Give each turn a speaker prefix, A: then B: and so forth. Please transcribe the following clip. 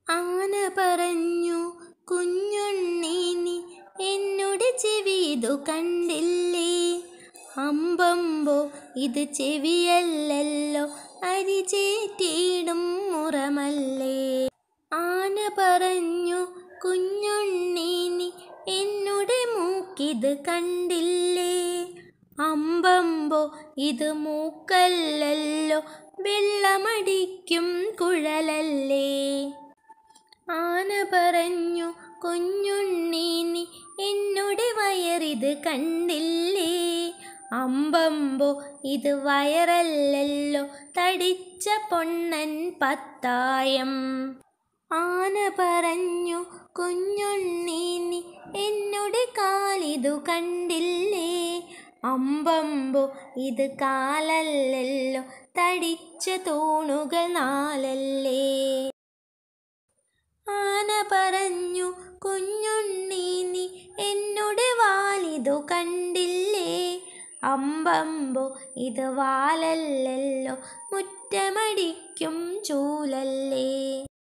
A: ആന പറഞ്ഞു കുഞ്ഞുണ്ണി നീ എന്നോട് ചെവിതു കണ്ടില്ലേ അമ്പമ്പോ ഇത് ചെവിയല്ലല്ലോ അരിചേറ്റിയിടും മുറമല്ലേ ആന പറഞ്ഞു കുഞ്ഞുണ്ണി നീ എന്നോട് മൂക്കിത് കണ്ടില്ലേ അമ്പമ്പോ ഇത് മൂക്കല്ലല്ലോ വെള്ളമടിക്കും കുഴലല്ലേ ആന പറഞ്ഞു കുഞ്ഞുണ്ണി നീ എന്നോട് വയറിത് കണ്ടില്ലേ അമ്പമ്പോ ഇത് വയറല്ലല്ലോ തടിച്ച പൊണ്ണൻ പത്തായം ആന പറഞ്ഞു കുഞ്ഞുണ്ണി നീ എന്നോട് കാലിതു കണ്ടില്ലേ അമ്പമ്പോ ഇത് കാലല്ലല്ലോ തടിച്ച തൂണുകൾ നാലല്ലേ ആന പറഞ്ഞു കുഞ്ഞുണ്ണി നീ എന്നോട് വാലിതു കണ്ടില്ലേ അമ്പമ്പോ ഇത് വാലല്ലല്ലോ മുറ്റമടിക്കും ചൂലല്ലേ